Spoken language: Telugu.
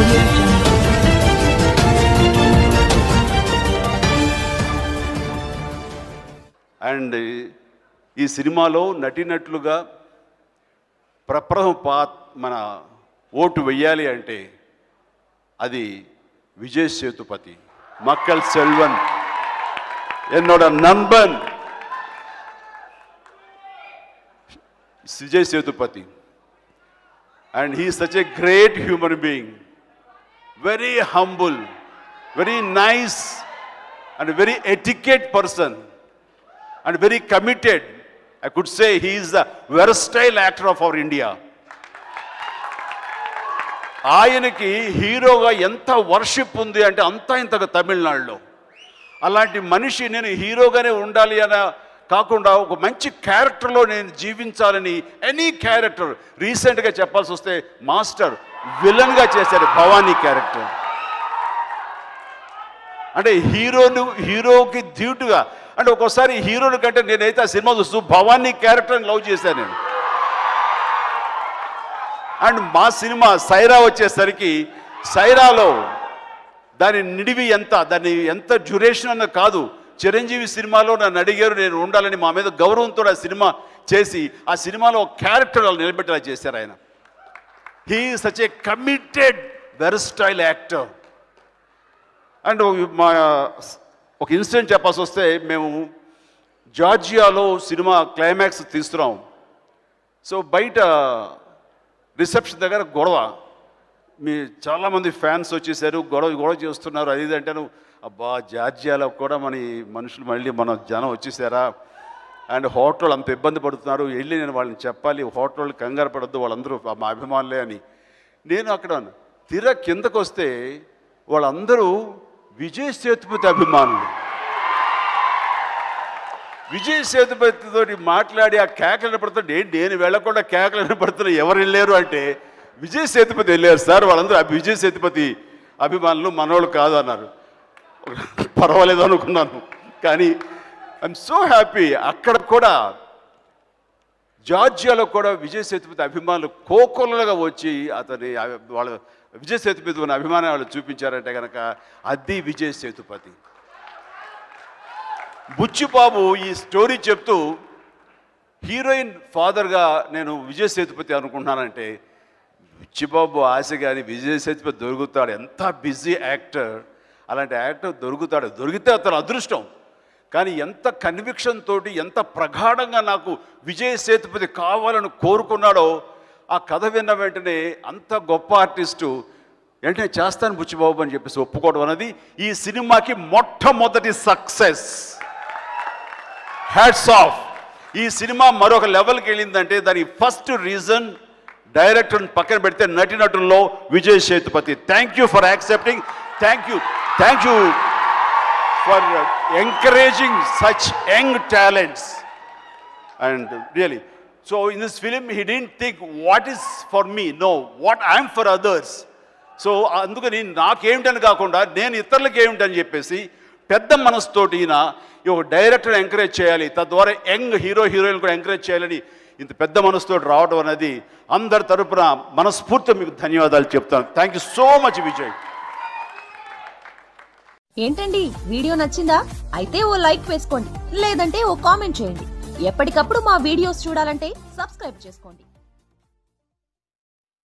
audio jungle. అండ్ ఈ సినిమాలో నటినట్లుగా ప్రప్రథమ పా మన ఓటు వెయ్యాలి అంటే అది విజయ్ సేతుపతి మక్కల్ సెల్వన్ என்னோட நண்பன் Vijay Sethupathi and he such a great human being very humble very nice and very etiquette person and very committed. I could say he is the versatile actor of our India. ఆయనకి హీరోగా ఎంత వర్షిప్ ఉంది అంటే అంతా ఇంతగా తమిళనాడులో అలాంటి మనిషి నేను హీరోగానే ఉండాలి అన కాకుండా ఒక మంచి క్యారెక్టర్లో నేను జీవించాలని ఎనీ క్యారెక్టర్ రీసెంట్గా చెప్పాల్సి వస్తే మాస్టర్ విలన్గా చేశారు భవానీ క్యారెక్టర్ అంటే హీరోను హీరోకి ధీటుగా అంటే ఒక్కోసారి హీరోని కంటే నేనైతే ఆ సినిమా చూస్తూ భవానీ క్యారెక్టర్ని లవ్ చేశాను నేను అండ్ మా సినిమా సైరా వచ్చేసరికి సైరాలో దాని నిడివి ఎంత దాని ఎంత డ్యూరేషన్ అన్న కాదు చిరంజీవి సినిమాలో నన్ను అడిగారు నేను ఉండాలని మా మీద గౌరవంతో ఆ సినిమా చేసి ఆ సినిమాలో ఒక క్యారెక్టర్ వాళ్ళు నిలబెట్టేలా చేశారు ఆయన he such a committed versatile actor and మా ఒక ఇన్సిడెంట్ చెప్పాల్సి వస్తే మేము జార్జియాలో సినిమా క్లైమాక్స్ తీస్తున్నాం సో బయట రిసెప్షన్ దగ్గర గొడవ మీ చాలామంది ఫ్యాన్స్ వచ్చేసారు గొడవ గొడవ చేస్తున్నారు అది ఇది అంటాను అబ్బా జార్జియాలో కూడా మన ఈ మనుషులు మళ్ళీ మన జనం వచ్చేసారా అండ్ హోటల్ అంత ఇబ్బంది పడుతున్నారు వెళ్ళి నేను వాళ్ళని చెప్పాలి హోటల్ కంగారు పడద్దు వాళ్ళందరూ మా అభిమానులే అని నేను అక్కడ తీరా కిందకు వస్తే వాళ్ళందరూ విజయ్ సేతుపతి అభిమానులు విజయ్ సేతుపతితో మాట్లాడి ఆ కేకలు పడుతుంటే ఏంటి నేను వెళ్ళకుండా కేకలు పడుతున్నా ఎవరు వెళ్ళారు అంటే విజయ్ సేతుపతి వెళ్ళారు సార్ వాళ్ళందరూ ఆ విజయ్ సేతుపతి అభిమానులు మనోళ్ళు కాదు అన్నారు పర్వాలేదు అనుకున్నాను కానీ ఐఎమ్ సో హ్యాపీ అక్కడ కూడా జార్జియాలో కూడా విజయ్ సేతుపతి అభిమానులు కోకొల్లలుగా వచ్చి అతని అభి- వాళ్ళ విజయ్ సేతుపతి ఉన్న అభిమానం వాళ్ళు చూపించారంటే కనుక అది విజయ్ సేతుపతి బుచ్చిబాబు ఈ స్టోరీ చెప్తూ హీరోయిన్ ఫాదర్గా నేను విజయ్ సేతుపతి అనుకుంటున్నానంటే బుచ్చిబాబు ఆశ కానీ విజయ్ సేతుపతి దొరుకుతాడు ఎంత బిజీ యాక్టర్ అలాంటి యాక్టర్ దొరుకుతాడు దొరికితే అతను అదృష్టం కానీ ఎంత కన్విక్షన్ తోటి ఎంత ప్రగాఢంగా నాకు విజయ్ సేతుపతి కావాలని కోరుకున్నాడో ఆ కథ విన్న వెంటనే అంత గొప్ప ఆర్టిస్టు వెంటనే చేస్తాను బుచ్చిబాబు అని చెప్పేసి ఒప్పుకోవడం అనేది ఈ సినిమాకి మొట్టమొదటి సక్సెస్ హ్యాట్స్ ఆఫ్ ఈ సినిమా మరొక లెవెల్కి వెళ్ళిందంటే దానికి ఫస్ట్ రీజన్ డైరెక్టర్ పక్కన పెడితే నటినటుల్లో Vijay Sethupathi thank you for accepting thank you thank you for encouraging such young talents and really so in this film he didn't think what is for me no what I'm for others so అందుకని నాకేమిటని కాకుండా నేను ఇతరులకు ఏమిటని చెప్పేసి పెద్ద మనసుతోటి ఈయన ఈ ఒక డైరెక్టర్ ఎంకరేజ్ చేయాలి తద్వారా యంగ్ హీరో హీరోయిన్ కూడా ఎంకరేజ్ చేయాలని ఇంత పెద్ద మనసుతో రావడం అనేది అందరి తరపున మనస్ఫూర్తిగా మీకు ధన్యవాదాలు చెప్తాను thank you so much Vijay ఏంటండి వీడియో నచ్చిందా అయితే ఓ లైక్ వేసుకోండి లేదంటే ఓ కామెంట్ చేయండి ఎప్పటికప్పుడు మా వీడియోస్ చూడాలంటే సబ్స్క్రైబ్ చేసుకోండి